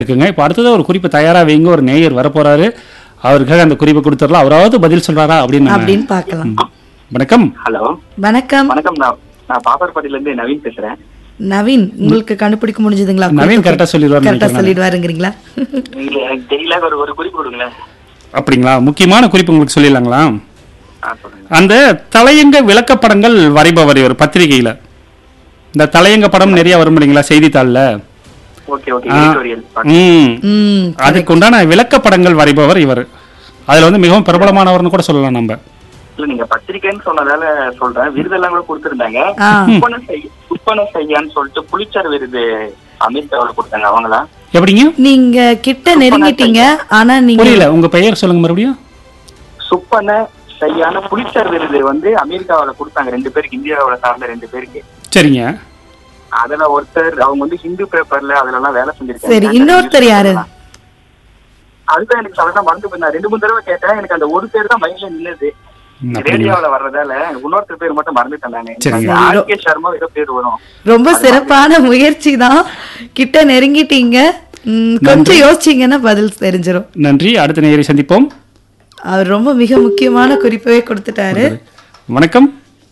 இருக்குங்க இப்போ அடுத்தது ஒரு குறிப்பு தயாரா வைங்க ஒரு நேயர் வரப்போறாரு அவருக்காக அந்த குறிப்பை கொடுத்துடலாம் அவராவது பதில் சொல்றாரா அப்படின்னு நம்ம- அப்படின்னு பார்க்கலாம் வணக்கம் ஹலோ வணக்கம் வணக்கம் நான் நான் பாப்பர்பட்டில இருந்து நவீன் பேசுறேன் நவீன் உங்களுக்கு கண்டுபிடிக்க முடிஞ்சதுங்களா நவீன் கரெக்டா சொல்லிடுவாருன்னு கரெக்டா நினைக்கிறேன் சொல்லிடுவாருங்கிறீங்களா இல்ல எனக்கு தெரியல ஒரு ஒரு குறிப்பு கொடுங்களேன் அப்படிங்களா முக்கியமான குறிப்பு உங்களுக்கு சொல்லிடலாங்களா ஆ சொல்லுங்க அந்த தலையங்க விளக்கப்படங்கள் வரைபவர் இவர் பத்திரிகையில இந்த தலையங்க படம் நிறைய வரும் இல்லைங்களா செய்தித்தாள்ல ஓகே ஓகே ஆ, எடிட்டோரியல் ம் ம் அதுக்கு உண்டான விளக்கப்படங்கள் வரைபவர் இவர் அதுல வந்து மிகவும் பிரபலமானவர்னு கூட சொல்லலாம் நம்ம இல்ல நீங்க பத்திரிக்கைன்னு சொன்னதால சொல்றேன் விருதெல்லாம் கூட கொடுத்திருந்தாங்க ஆ உப்பன செய் உப்பன செய்யான்னு சொல்லிட்டு புலிச்சர் விருது அமெரிக்காவில கொடுத்தாங்க அவங்களா எப்படிங்க நீங்க கிட்ட நெருங்கிட்டீங்க ஆனா நீங்க புரியல உங்க பெயர் சொல்லுங்க மறுபடியும் சுப்பன செய்யான புலிச்சர் விருது வந்து அமெரிக்காவில கொடுத்தாங்க ரெண்டு பேருக்கு இந்தியாவில சார்ந்த ரெண்டு பேருக்கு சரிங்க அதுல ஒருத்தர் அவங்க வந்து ஹிந்து பேப்பர்ல அதுல எல்லாம் வேலை செஞ்சிருக்காங்க சரி இன்னொருத்தர் யாரு அதுதான் எனக்கு சொல்லதான் மறந்து போய் நான் ரெண்டு மூணு தடவை கேட்டேன் எனக்கு அந்த ஒரு பேர் தான் மைண்ட்ல நின்னுது ம், அப்படிங்களா ரேடியோல வர்றதால இன்னொருத்தர் பேர் மட்டும் மறந்துட்டேன் நானு சரிங்க. ஆர்கே சர்மா ஏதோ பேர் வரும் ரொம்ப சிறப்பான முயற்சி தான் கிட்ட நெருங்கிட்டீங்க ம், கொஞ்சம் யோசிச்சீங்கன்னா பதில் தெரிஞ்சிரும் நன்றி அடுத்த நேயரை சந்திப்போம் அவர் ரொம்ப மிக முக்கியமான குறிப்பவே கொடுத்துட்டாரு வணக்கம்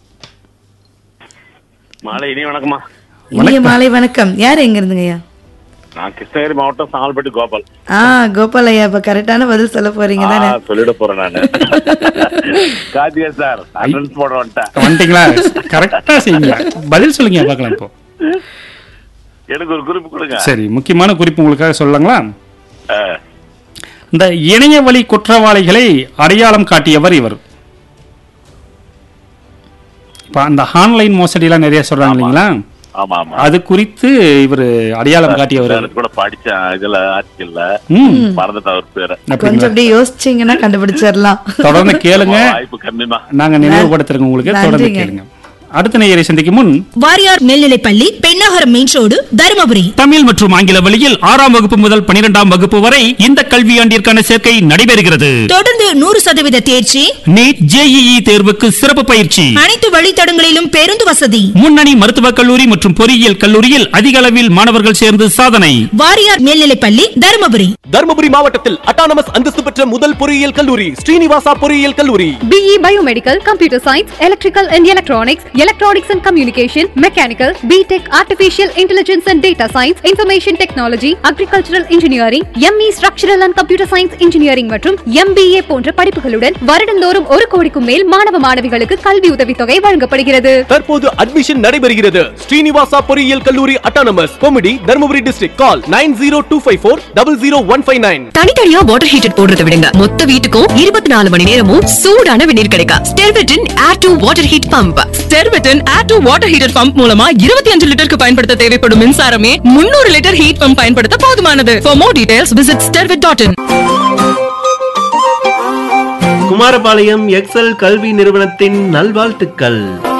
மாலை இனி வணக்கம்மா இனிய மாலை வணக்கம் யார் எங்க இருந்துங்கய்யா நான் கிருஷ்ணகிரி மாவட்டம் சாங்கல்பட்டி கோபால் ஆ கோபால் ஐயா இப்ப கரெக்டான பதில் சொல்ல போறீங்க தானே ஆ, சொல்லிட போறேன் நானு கார்த்திகா சார் அட்ரன்ஸ் போட வந்துட்டேன் வந்துட்டீங்களா கரெக்டா செய்யுங்க பதில் சொல்லுங்க பார்க்கலாம் இப்போ எனக்கு ஒரு குறிப்பு கொடுங்க சரி முக்கியமான குறிப்பு உங்களுக்காக சொல்லலாங்களா ஆ, இந்த இணைய வழி குற்றவாளிகளை அடையாளம் காட்டியவர் இவர் இப்ப அந்த ஆன்லைன் மோசடி எல்லாம் நிறைய சொல்றாங்க இல்லைங்களா ஆமா ஆமா அது குறித்து இவர் அடையாளம் காட்டியவர் எனக்கு கூட படிச்சேன் இதுல ஆர்டிக்கல்ல ம் மறந்துட்டேன் அவர் பேரை கொஞ்சம் அப்படிங்களா அப்படியே யோசிச்சீங்கன்னா கண்டுபிடிச்சிடலாம் தொடர்ந்து கேளுங்க வாய்ப்பு கம்மிமா நாங்க நினைவுபடுத்துறோம் உங்களுக்கு தொடர்ந்து நன்றிங்க. கேளுங்க அடுத்த நேயரை சந்திக்கும் முன் வாரியார் மேல்நிலைப்பள்ளி பெண்ணாகரம் மெயின் ரோடு தருமபுரி தமிழ் மற்றும் ஆங்கில வழியில் ஆறாம் வகுப்பு முதல் பனிரெண்டாம் வகுப்பு வரை இந்த கல்வியாண்டிற்கான சேர்க்கை நடைபெறுகிறது தொடர்ந்து நூறு சதவீத தேர்ச்சி நீட் ஜேஇஇ தேர்வுக்கு சிறப்பு பயிற்சி அனைத்து வழித்தடங்களிலும் பேருந்து வசதி முன்னணி மருத்துவக் கல்லூரி மற்றும் பொறியியல் கல்லூரியில் அதிக அளவில் மாணவர்கள் சேர்ந்து சாதனை வாரியார் மேல்நிலைப்பள்ளி தருமபுரி தருமபுரி மாவட்டத்தில் அட்டானமஸ் அந்தஸ்து பெற்ற முதல் பொறியியல் கல்லூரி ஸ்ரீனிவாசா பொறியியல் கல்லூரி BE Biomedical, Computer Science, Electrical and Electronics, Electronics and Communication, Mechanical, BTech, Artificial Intelligence and Data Science, Information Technology, Agricultural Engineering, ME Structural and Computer Science Engineering மற்றும் MBA போன்ற படிப்புகளுடன் வருடந்தோறும் ஒரு கோடிக்கும் மேல் மாணவ மாணவிகளுக்கு கல்வி உதவித்தொகை வழங்கப்படுகிறது தற்போது அட்மிஷன் நடைபெறுகிறது ஸ்ரீனிவாசா பொறியியல் கல்லூரி autonomous committee Dharmapuri district call nine zero two five four double zero one five nine தனித்தனியா வாட்டர் ஹீட்டர் போடுறத விடுங்க மொத்த வீட்டுக்கும் இருபத்தி நாலு மணி நேரமும் சூடான வெந்நீர் கிடைக்கும் ஸ்டெர்வெட்டின் air to water heat pump ஸ்டெர்வெட்டின் air to water heater pump மூலமா இருபத்தி அஞ்சு லிட்டருக்கு பயன்படுத்த தேவைப்படும் மின்சாரமே முன்னூறு லிட்டர் ஹீட் பம்ப் பயன்படுத்த போதுமானது for more details visit Sterwet dot in Kumarapalayam Excel கல்வி நிறுவனத்தின் நல்வாழ்த்துக்கள்